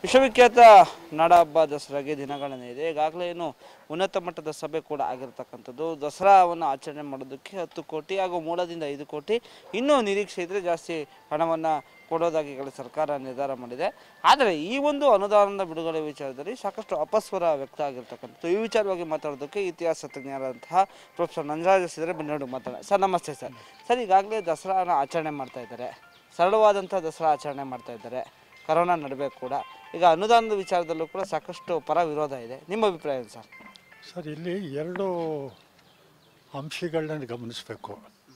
ವಿಶ್ವವಿಖ್ಯಾತ ನಾಡಹಬ್ಬ ದಸರಾಗೆ ದಿನಗಣನೆ ಇದೆ ಈಗಾಗಲೇ ಏನು ಉನ್ನತ ಮಟ್ಟದ ಸಭೆ ಕೂಡ ಆಗಿರ್ತಕ್ಕಂಥದ್ದು ದಸರಾವನ್ನು ಆಚರಣೆ ಮಾಡೋದಕ್ಕೆ ಹತ್ತು ಕೋಟಿ ಹಾಗೂ ಮೂಲದಿಂದ ಐದು ಕೋಟಿ ಇನ್ನೂ ನಿರೀಕ್ಷೆ ಇದ್ದರೆ ಜಾಸ್ತಿ ಹಣವನ್ನು ಕೊಡೋದಾಗಿ ಈಗಲೇ ಸರ್ಕಾರ ನಿರ್ಧಾರ ಮಾಡಿದೆ ಆದರೆ ಈ ಒಂದು ಅನುದಾನದ ಬಿಡುಗಡೆ ವಿಚಾರದಲ್ಲಿ ಸಾಕಷ್ಟು ಅಪಸ್ವರ ವ್ಯಕ್ತ ಆಗಿರ್ತಕ್ಕಂಥದ್ದು ಈ ವಿಚಾರವಾಗಿ ಮಾತಾಡೋದಕ್ಕೆ ಇತಿಹಾಸ ತಜ್ಞರಾದಂತಹ ಪ್ರೊಫೆಸರ್ ನಂಜರಾಜ ಸಿದ್ರೆ ಬೆನ್ನೋಡು ಮಾತಾಡ ಸರ್ ನಮಸ್ತೆ ಸರ್ ಸರ್ ಈಗಾಗಲೇ ದಸರಾನ ಆಚರಣೆ ಮಾಡ್ತಾ ಇದ್ದಾರೆ ಸರಳವಾದಂಥ ದಸರಾ ಆಚರಣೆ ಮಾಡ್ತಾ ಇದ್ದಾರೆ ಕರೋನಾ ನಡುವೆ ಕೂಡ ಈಗ ಅನುದಾನದ ವಿಚಾರದಲ್ಲೂ ಕೂಡ ಸಾಕಷ್ಟು ಪರ ವಿರೋಧ ಇದೆ ನಿಮ್ಮ ಅಭಿಪ್ರಾಯ ಏನು ಸರ್ ಸರ್ ಇಲ್ಲಿ ಎರಡು ಅಂಶಗಳನ್ನ ಗಮನಿಸಬೇಕು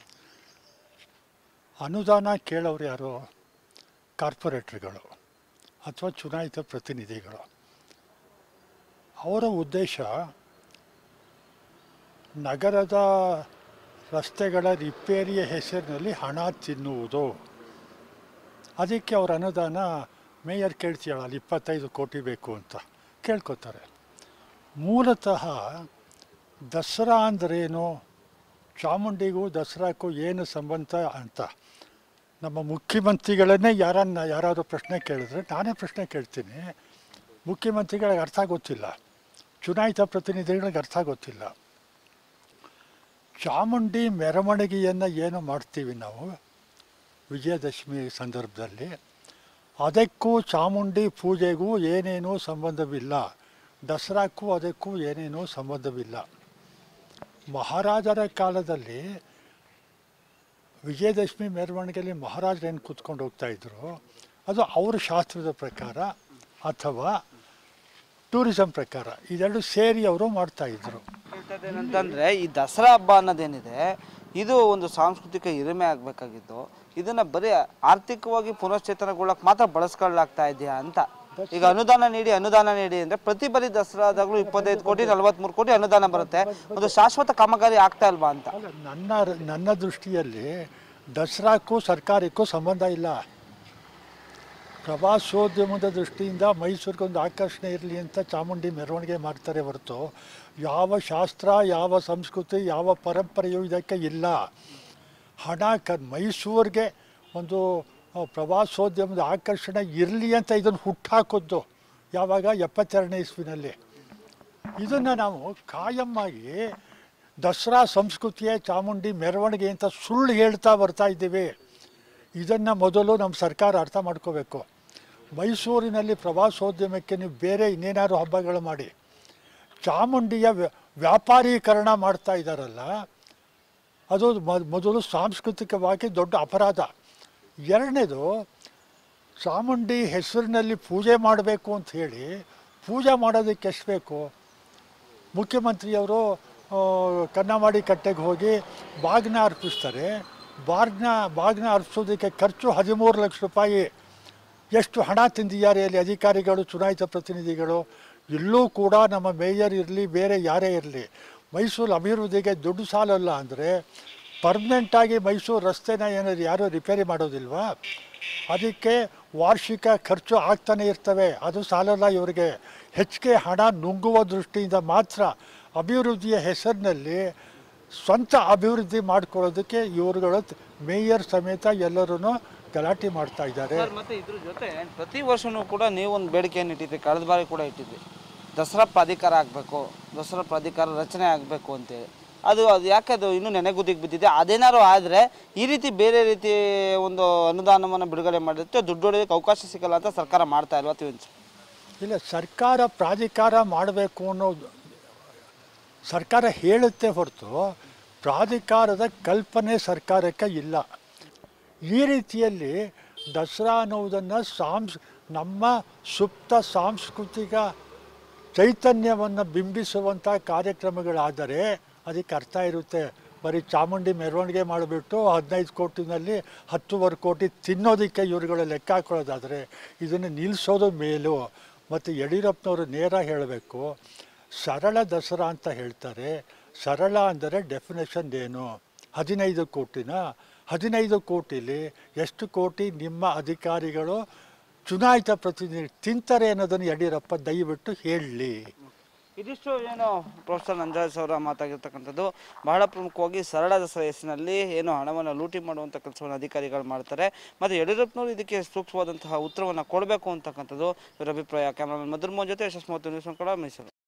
ಅನುದಾನ ಕೇಳೋರು ಯಾರು ಕಾರ್ಪೊರೇಟ್ರುಗಳು ಅಥವಾ ಚುನಾಯಿತ ಪ್ರತಿನಿಧಿಗಳು ಅವರ ಉದ್ದೇಶ ನಗರದ ರಸ್ತೆಗಳ ರಿಪೇರಿಯ ಹೆಸರಿನಲ್ಲಿ ಹಣ ತಿನ್ನುವುದು ಅದಕ್ಕೆ ಅವ್ರ ಅನುದಾನ ಮೇಯರ್ ಕೇಳ್ತೀಯಲ್ಲ ಇಪ್ಪತ್ತೈದು ಕೋಟಿ ಬೇಕು ಅಂತ ಕೇಳ್ಕೊತಾರೆ ಮೂಲತಃ ದಸರಾ ಅಂದ್ರೇನು ಚಾಮುಂಡಿಗೂ ದಸರಾಕ್ಕೂ ಏನು ಸಂಬಂಧ ಅಂತ ನಮ್ಮ ಮುಖ್ಯಮಂತ್ರಿಗಳನ್ನೇ ಯಾರನ್ನ ಯಾರಾದರೂ ಪ್ರಶ್ನೆ ಕೇಳಿದ್ರೆ ನಾನೇ ಪ್ರಶ್ನೆ ಕೇಳ್ತೀನಿ ಮುಖ್ಯಮಂತ್ರಿಗಳಿಗೆ ಅರ್ಥ ಗೊತ್ತಿಲ್ಲ ಚುನಾಯಿತ ಪ್ರತಿನಿಧಿಗಳಿಗೆ ಅರ್ಥ ಗೊತ್ತಿಲ್ಲ ಚಾಮುಂಡಿ ಮೆರವಣಿಗೆಯನ್ನು ಏನು ಮಾಡ್ತೀವಿ ನಾವು ವಿಜಯದಶಮಿ ಸಂದರ್ಭದಲ್ಲಿ ಅದಕ್ಕೂ ಚಾಮುಂಡಿ ಪೂಜೆಗೂ ಏನೇನೂ ಸಂಬಂಧವಿಲ್ಲ ದಸರಾಕ್ಕೂ ಅದಕ್ಕೂ ಏನೇನೂ ಸಂಬಂಧವಿಲ್ಲ ಮಹಾರಾಜರ ಕಾಲದಲ್ಲಿ ವಿಜಯದಶಮಿ ಮೆರವಣಿಗೆಯಲ್ಲಿ ಮಹಾರಾಜರು ಏನು ಕೂತ್ಕೊಂಡು ಹೋಗ್ತಾ ಇದ್ರು ಅದು ಅವ್ರ ಶಾಸ್ತ್ರದ ಪ್ರಕಾರ ಅಥವಾ ಟೂರಿಸಂ ಪ್ರಕಾರ ಇದೆರಡು ಸೇರಿ ಅವರು ಮಾಡ್ತಾ ಇದ್ರು ಏನಂತಂದ್ರೆ ಈ ದಸರಾ ಹಬ್ಬ ಅನ್ನೋದೇನಿದೆ ಇದು ಒಂದು ಸಾಂಸ್ಕೃತಿಕ ಹಿರಿಮೆ ಆಗಬೇಕಾಗಿದ್ದು ಇದನ್ನ ಬರೀ ಆರ್ಥಿಕವಾಗಿ ಪುನಶ್ಚೇತನಗೊಳ್ಳಕ್ಕೆ ಮಾತ್ರ ಬಳಸ್ಕೊಳ್ಳಾಗ್ತಾ ಇದೆಯಾ ಅಂತ ಈಗ ಅನುದಾನ ನೀಡಿ ಅನುದಾನ ನೀಡಿ ಅಂದ್ರೆ ಪ್ರತಿ ಬಾರಿ ದಸರಾದಾಗಲೂ ಇಪ್ಪತ್ತೈದು ಕೋಟಿ ನಲವತ್ಮೂರು ಕೋಟಿ ಅನುದಾನ ಬರುತ್ತೆ ಒಂದು ಶಾಶ್ವತ ಕಾಮಗಾರಿ ಆಗ್ತಾ ಇಲ್ವಾ ಅಂತ ಅಲ್ಲ ನನ್ನ ನನ್ನ ದೃಷ್ಟಿಯಲ್ಲಿ ದಸರಾಕ್ಕೂ ಸರ್ಕಾರಕ್ಕೂ ಸಂಬಂಧ ಇಲ್ಲ ಪ್ರವಾಸೋದ್ಯಮದ ದೃಷ್ಟಿಯಿಂದ ಮೈಸೂರಿಗೊಂದು ಆಕರ್ಷಣೆ ಇರಲಿ ಅಂತ ಚಾಮುಂಡಿ ಮೆರವಣಿಗೆ ಮಾಡ್ತಾರೆ ಹೊರತು ಯಾವ ಶಾಸ್ತ್ರ ಯಾವ ಸಂಸ್ಕೃತಿ ಯಾವ ಪರಂಪರೆಯೂ ಇದಕ್ಕೆ ಇಲ್ಲ ಹಣ ಕ ಮೈಸೂರಿಗೆ ಒಂದು ಆ, ಪ್ರವಾಸೋದ್ಯಮದ ಆಕರ್ಷಣೆ ಇರಲಿ ಅಂತ ಇದನ್ನು ಹುಟ್ಟಾಕೋದು ಯಾವಾಗ ಎಪ್ಪತ್ತೆರಡನೇ ಇಸ್ವಿನಲ್ಲಿ ಇದನ್ನು ನಾವು ಕಾಯಮ್ಮಾಗಿ ದಸರಾ ಸಂಸ್ಕೃತಿಯೇ ಚಾಮುಂಡಿ ಮೆರವಣಿಗೆ ಅಂತ ಸುಳ್ಳು ಹೇಳ್ತಾ ಬರ್ತಾ ಇದ್ದೀವಿ ಇದನ್ನು ಮೊದಲು ನಮ್ಮ ಸರ್ಕಾರ ಅರ್ಥ ಮಾಡ್ಕೋಬೇಕು ಮೈಸೂರಿನಲ್ಲಿ ಪ್ರವಾಸೋದ್ಯಮಕ್ಕೆ ನೀವು ಬೇರೆ ಇನ್ನೇನಾದ್ರು ಹಬ್ಬಗಳು ಮಾಡಿ ಚಾಮುಂಡಿಯ ವ್ಯ- ವ್ಯಾಪಾರೀಕರಣ ಮಾಡ್ತಾ ಇದ್ದಾರಲ್ಲ ಅದು ಮ- ಮೊದಲು ಸಾಂಸ್ಕೃತಿಕವಾಗಿ ದೊಡ್ಡ ಅಪರಾಧ ಎರಡನೇದು ಚಾಮುಂಡಿ ಹೆಸರಿನಲ್ಲಿ ಪೂಜೆ ಮಾಡಬೇಕು ಅಂತ ಹೇಳಿ ಪೂಜೆ ಮಾಡೋದಕ್ಕೆ ಎಷ್ಟು ಬೇಕು ಮುಖ್ಯಮಂತ್ರಿಯವರು ಆ, ಕನ್ನಮಾಡಿ ಕಟ್ಟೆಗೆ ಹೋಗಿ ಬಾಗ್ನ ಅರ್ಪಿಸ್ತಾರೆ ಬಾಗ್ನ ಬಾಗ್ನ ಅರ್ಪಿಸೋದಕ್ಕೆ ಖರ್ಚು ಹದಿಮೂರು ಲಕ್ಷ ರೂಪಾಯಿ ಎಷ್ಟು ಹಣ ತಿಂದಿದ್ದಾರೆ ಅಲ್ಲಿ ಅಧಿಕಾರಿಗಳು ಚುನಾಯಿತ ಪ್ರತಿನಿಧಿಗಳು ಇಲ್ಲೂ ಕೂಡ ನಮ್ಮ ಮೇಯರ್ ಇರಲಿ ಬೇರೆ ಯಾರೇ ಇರಲಿ ಮೈಸೂರು ಅಭಿವೃದ್ಧಿಗೆ ದುಡ್ಡು ಸಾಲಲ್ಲ ಅಂದರೆ ಪರ್ಮನೆಂಟಾಗಿ ಮೈಸೂರು ರಸ್ತೆನ ಏನಾದ್ರು ಯಾರೂ ರಿಪೇರಿ ಮಾಡೋದಿಲ್ವಾ ಅದಕ್ಕೆ ವಾರ್ಷಿಕ ಖರ್ಚು ಆಗ್ತಾನೆ ಇರ್ತವೆ ಅದು ಸಾಲಲ್ಲ ಇವರಿಗೆ ಹೆಚ್ಚಿಗೆ ಹಣ ನುಂಗುವ ದೃಷ್ಟಿಯಿಂದ ಮಾತ್ರ ಅಭಿವೃದ್ಧಿಯ ಹೆಸರಿನಲ್ಲಿ ಸ್ವಂತ ಅಭಿವೃದ್ಧಿ ಮಾಡ್ಕೊಳ್ಳೋದಕ್ಕೆ ಇವರುಗಳು ಮೇಯರ್ ಸಮೇತ ಎಲ್ಲರೂ ಗಲಾಟೆ ಮಾಡ್ತಾ ಇದ್ದಾರೆ ಸರ್ ಮತ್ತೆ ಇದ್ರ ಜೊತೆ ಪ್ರತಿ ವರ್ಷನೂ ಕೂಡ ನೀವು ಒಂದು ಬೇಡಿಕೆಯನ್ನು ಇಟ್ಟಿದ್ರಿ ಕಳೆದ ಬಾರಿ ಕೂಡ ಇಟ್ಟಿದ್ರಿ ದಸರಾ ಪ್ರಾಧಿಕಾರ ಆಗಬೇಕು ದಸರಾ ಪ್ರಾಧಿಕಾರ ರಚನೆ ಆಗಬೇಕು ಅಂತೇಳಿ ಅದು ಅದು ಯಾಕೆ ಅದು ಇನ್ನೂ ನೆನೆಗುದಿಗೆ ಬಿದ್ದಿದೆ ಅದೇನಾದ್ರು ಆದರೆ ಈ ರೀತಿ ಬೇರೆ ರೀತಿ ಒಂದು ಅನುದಾನವನ್ನು ಬಿಡುಗಡೆ ಮಾಡಿರುತ್ತೆ ದುಡ್ಡು ಹೊಡೆಯೋದಕ್ಕೆ ಅವಕಾಶ ಸಿಗಲ್ಲ ಅಂತ ಸರ್ಕಾರ ಮಾಡ್ತಾ ಇಲ್ವಾ ತಿಳ್ಸಿ ಇಲ್ಲ ಸರ್ಕಾರ ಪ್ರಾಧಿಕಾರ ಮಾಡಬೇಕು ಅನ್ನೋದು ಸರ್ಕಾರ ಹೇಳುತ್ತೆ ಹೊರತು ಪ್ರಾಧಿಕಾರದ ಕಲ್ಪನೆ ಸರ್ಕಾರಕ್ಕೆ ಇಲ್ಲ ಈ ರೀತಿಯಲ್ಲಿ ದಸರಾ ಅನ್ನೋದನ್ನು ಸಾಂಸ್ ನಮ್ಮ ಸುಪ್ತ ಸಾಂಸ್ಕೃತಿಕ ಚೈತನ್ಯವನ್ನು ಬಿಂಬಿಸುವಂಥ ಕಾರ್ಯಕ್ರಮಗಳಾದರೆ ಅದಕ್ಕೆ ಅರ್ಥ ಇರುತ್ತೆ ಬರೀ ಚಾಮುಂಡಿ ಮೆರವಣಿಗೆ ಮಾಡಿಬಿಟ್ಟು ಹದಿನೈದು ಕೋಟಿನಲ್ಲಿ ಹತ್ತುವರೆ ಕೋಟಿ ತಿನ್ನೋದಕ್ಕೆ ಇವ್ರುಗಳು ಲೆಕ್ಕ ಹಾಕೊಳ್ಳೋದಾದರೆ ಇದನ್ನು ನಿಲ್ಲಿಸೋದು ಮೇಲು ಮತ್ತು ಯಡಿಯೂರಪ್ಪನವರು ನೇರ ಹೇಳಬೇಕು ಸರಳ ದಸರಾ ಅಂತ ಹೇಳ್ತಾರೆ ಸರಳ ಅಂದರೆ ಡೆಫಿನೇಷನ್ ಏನು ಹದಿನೈದು ಕೋಟಿನ ಹದಿನೈದು ಕೋಟಿಲಿ ಎಷ್ಟು ಕೋಟಿ ನಿಮ್ಮ ಅಧಿಕಾರಿಗಳು ಚುನಾಯಿತ ಪ್ರತಿನಿಧಿ ತಿಂತಾರೆ ಅನ್ನೋದನ್ನು ಯಡಿಯೂರಪ್ಪ ದಯವಿಟ್ಟು ಹೇಳಲಿ ಇದಿಷ್ಟು ಏನು ಪ್ರೊಫೆಸರ್ ನಂಜರಾಜ್ ಅವರ ಮಾತಾಗಿರ್ತಕ್ಕಂಥದ್ದು ಬಹಳ ಪ್ರಮುಖವಾಗಿ ಸರಳ ದಸರಾ ಹೆಸರಿನಲ್ಲಿ ಏನು ಹಣವನ್ನು ಲೂಟಿ ಮಾಡುವಂಥ ಕೆಲಸವನ್ನು ಅಧಿಕಾರಿಗಳು ಮಾಡ್ತಾರೆ ಮತ್ತು ಯಡಿಯೂರಪ್ಪನವರು ಇದಕ್ಕೆ ಸೂಕ್ತವಾದಂತಹ ಉತ್ತರವನ್ನು ಕೊಡಬೇಕು ಅಂತಕ್ಕಂಥದ್ದು ಇವರ ಅಭಿಪ್ರಾಯ ಕ್ಯಾಮ್ರಾಮನ್ ಮಧುರ್ಮೋಹನ್ ಜೊತೆ ಯಶಸ್ ಮೂವತ್ತು ನ್ಯೂಸ್ ಕನ್ನಡ ಮೈಸೂರು